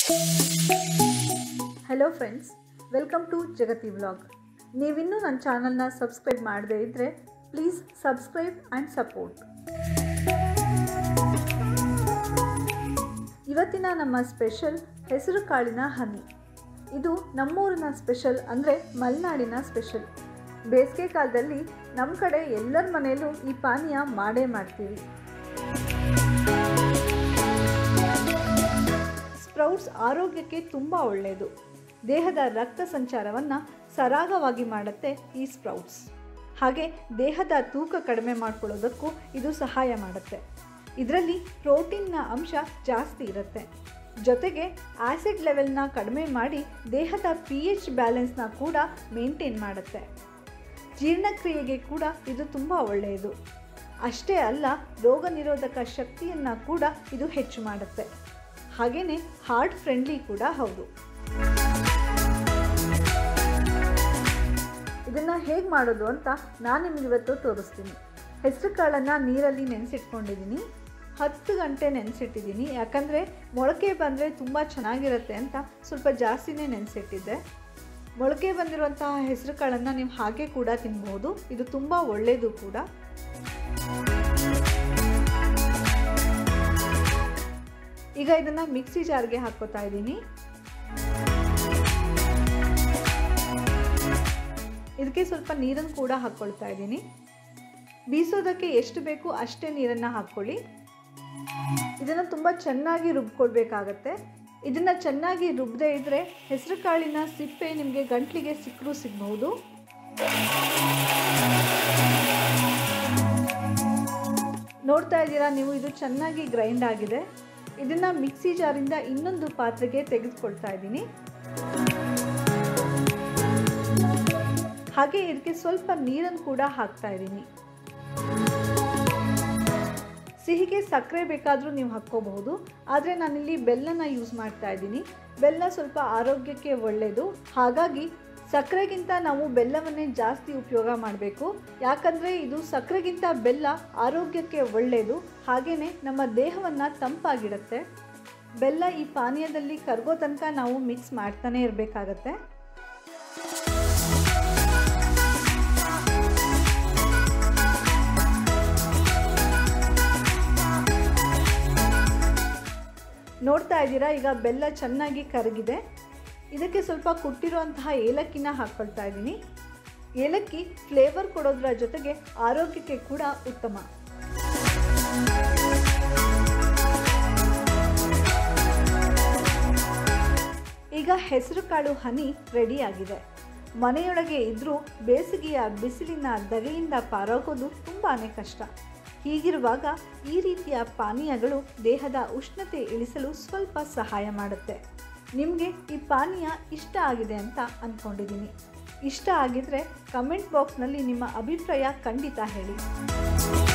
hello friends welcome to Jagathi vlog ನೀವಿನ್ನೂ ನನ್ನ ಚಾನಲ್ನ ಸಬ್ಸ್ಕ್ರೈಬ್ ಮಾಡದೇ ಇದ್ದರೆ ಪ್ಲೀಸ್ ಸಬ್ಸ್ಕ್ರೈಬ್ ಆ್ಯಂಡ್ ಸಪೋರ್ಟ್ ಇವತ್ತಿನ ನಮ್ಮ ಸ್ಪೆಷಲ್ ಹೆಸರು ಕಾಳಿನ ಹನಿ ಇದು ನಮ್ಮೂರಿನ ಸ್ಪೆಷಲ್ ಅಂದರೆ ಮಲೆನಾಡಿನ ಸ್ಪೆಷಲ್ ಬೇಸಿಗೆ ಕಾಲದಲ್ಲಿ ನಮ್ಮ ಕಡೆ ಎಲ್ಲರ ಮನೆಯಲ್ಲೂ ಈ ಪಾನೀಯ ಮಾಡೇ ಮಾಡ್ತೀವಿ ಸ್ಪ್ರೌಟ್ಸ್ ಆರೋಗ್ಯಕ್ಕೆ ತುಂಬ ಒಳ್ಳೆಯದು ದೇಹದ ರಕ್ತ ಸಂಚಾರವನ್ನು ಸರಾಗವಾಗಿ ಮಾಡುತ್ತೆ ಈ ಸ್ಪ್ರೌಟ್ಸ್ ಹಾಗೆ ದೇಹದ ತೂಕ ಕಡಿಮೆ ಮಾಡ್ಕೊಳ್ಳೋದಕ್ಕೂ ಇದು ಸಹಾಯ ಮಾಡುತ್ತೆ ಇದರಲ್ಲಿ ಪ್ರೋಟೀನ್ನ ಅಂಶ ಜಾಸ್ತಿ ಇರುತ್ತೆ ಜೊತೆಗೆ ಆ್ಯಸಿಡ್ ಲೆವೆಲ್ನ ಕಡಿಮೆ ಮಾಡಿ ದೇಹದ ಪಿ ಎಚ್ ಬ್ಯಾಲೆನ್ಸ್ನ ಕೂಡ ಮೇಂಟೈನ್ ಮಾಡುತ್ತೆ ಜೀರ್ಣಕ್ರಿಯೆಗೆ ಕೂಡ ಇದು ತುಂಬ ಒಳ್ಳೆಯದು ಅಷ್ಟೇ ಅಲ್ಲ ರೋಗ ನಿರೋಧಕ ಶಕ್ತಿಯನ್ನು ಕೂಡ ಇದು ಹೆಚ್ಚು ಮಾಡುತ್ತೆ ಹಾಗೆಯೇ ಹಾರ್ಟ್ ಫ್ರೆಂಡ್ಲಿ ಕೂಡ ಹೌದು ಇದನ್ನು ಹೇಗೆ ಮಾಡೋದು ಅಂತ ನಾನು ನಿಮಗೆ ಇವತ್ತು ತೋರಿಸ್ತೀನಿ ಹೆಸರು ಕಾಳನ್ನು ನೀರಲ್ಲಿ ನೆನೆಸಿಟ್ಕೊಂಡಿದ್ದೀನಿ ಹತ್ತು ಗಂಟೆ ನೆನೆಸಿಟ್ಟಿದ್ದೀನಿ ಯಾಕಂದರೆ ಮೊಳಕೆ ಬಂದರೆ ತುಂಬ ಚೆನ್ನಾಗಿರುತ್ತೆ ಅಂತ ಸ್ವಲ್ಪ ಜಾಸ್ತಿನೇ ನೆನೆಸಿಟ್ಟಿದ್ದೆ ಮೊಳಕೆ ಬಂದಿರುವಂತಹ ಹೆಸರು ಕಾಳನ್ನು ನೀವು ಹಾಗೆ ಕೂಡ ತಿನ್ಬೋದು ಇದು ತುಂಬ ಒಳ್ಳೆಯದು ಕೂಡ ಈಗ ಇದನ್ನು ಮಿಕ್ಸಿ ಜಾರ್ಗೆ ಹಾಕೋತಾ ಇದ್ದೀನಿ ಇದಕ್ಕೆ ಸ್ವಲ್ಪ ನೀರನ್ನು ಕೂಡ ಹಾಕ್ಕೊಳ್ತಾ ಇದ್ದೀನಿ ಬೀಸೋದಕ್ಕೆ ಎಷ್ಟು ಬೇಕು ಅಷ್ಟೇ ನೀರನ್ನು ಹಾಕ್ಕೊಳ್ಳಿ ಇದನ್ನು ತುಂಬ ಚೆನ್ನಾಗಿ ರುಬ್ಕೊಳ್ಬೇಕಾಗತ್ತೆ ಇದನ್ನು ಚೆನ್ನಾಗಿ ರುಬ್ಬದೇ ಇದ್ದರೆ ಹೆಸರು ಕಾಳಿನ ಸಿಪ್ಪೆ ನಿಮಗೆ ಗಂಟ್ಲಿಗೆ ಸಿಕ್ಕರೂ ಸಿಗಬಹುದು ನೋಡ್ತಾ ಇದ್ದೀರಾ ನೀವು ಇದು ಚೆನ್ನಾಗಿ ಗ್ರೈಂಡ್ ಆಗಿದೆ ಇದನ್ನು ಮಿಕ್ಸಿ ಜಾರಿಂದ ಇನ್ನೊಂದು ಪಾತ್ರೆಗೆ ತೆಗೆದುಕೊಳ್ತಾ ಇದ್ದೀನಿ ಹಾಗೆ ಇದಕ್ಕೆ ಸ್ವಲ್ಪ ನೀರನ್ನು ಕೂಡ ಹಾಕ್ತಾ ಇದ್ದೀನಿ ಸಿಹಿಗೆ ಸಕ್ಕರೆ ಬೇಕಾದರೂ ನೀವು ಹಾಕ್ಕೋಬಹುದು ಆದರೆ ನಾನಿಲ್ಲಿ ಬೆಲ್ಲನ ಯೂಸ್ ಮಾಡ್ತಾ ಇದ್ದೀನಿ ಬೆಲ್ಲ ಸ್ವಲ್ಪ ಆರೋಗ್ಯಕ್ಕೆ ಒಳ್ಳೆಯದು ಹಾಗಾಗಿ ಸಕ್ಕರೆಗಿಂತ ನಾವು ಬೆಲ್ಲವನ್ನೇ ಜಾಸ್ತಿ ಉಪಯೋಗ ಮಾಡಬೇಕು ಯಾಕಂದರೆ ಇದು ಸಕ್ಕರೆಗಿಂತ ಬೆಲ್ಲ ಆರೋಗ್ಯಕ್ಕೆ ಒಳ್ಳೆಯದು ಹಾಗೆಯೇ ನಮ್ಮ ದೇಹವನ್ನು ತಂಪಾಗಿಡುತ್ತೆ ಬೆಲ್ಲ ಈ ಪಾನೀಯದಲ್ಲಿ ಕರಗೋ ತನಕ ನಾವು ಮಿಕ್ಸ್ ಮಾಡ್ತಾನೆ ಇರಬೇಕಾಗತ್ತೆ ನೋಡ್ತಾ ಇದ್ದೀರಾ ಈಗ ಬೆಲ್ಲ ಚೆನ್ನಾಗಿ ಕರಗಿದೆ ಇದಕ್ಕೆ ಸ್ವಲ್ಪ ಕುಟ್ಟಿರುವಂತಹ ಏಲಕ್ಕಿನ ಹಾಕ್ಕೊಳ್ತಾ ಇದ್ದೀನಿ ಏಲಕ್ಕಿ ಫ್ಲೇವರ್ ಕೊಡೋದ್ರ ಜೊತೆಗೆ ಆರೋಗ್ಯಕ್ಕೆ ಕೂಡ ಉತ್ತಮ ಈಗ ಹೆಸರು ಕಾಳು ಹನಿ ರೆಡಿಯಾಗಿದೆ ಮನೆಯೊಳಗೆ ಇದ್ದರೂ ಬೇಸಿಗೆಯ ಬಿಸಿಲಿನ ದಗೆಯಿಂದ ಪಾರಾಗೋದು ತುಂಬಾ ಕಷ್ಟ ಹೀಗಿರುವಾಗ ಈ ರೀತಿಯ ಪಾನೀಯಗಳು ದೇಹದ ಉಷ್ಣತೆ ಇಳಿಸಲು ಸ್ವಲ್ಪ ಸಹಾಯ ಮಾಡುತ್ತೆ ನಿಮಗೆ ಈ ಪಾನೀಯ ಇಷ್ಟ ಆಗಿದೆ ಅಂತ ಅಂದ್ಕೊಂಡಿದ್ದೀನಿ ಇಷ್ಟ ಆಗಿದ್ರೆ ಕಮೆಂಟ್ ಬಾಕ್ಸ್ನಲ್ಲಿ ನಿಮ್ಮ ಅಭಿಪ್ರಾಯ ಖಂಡಿತ ಹೇಳಿ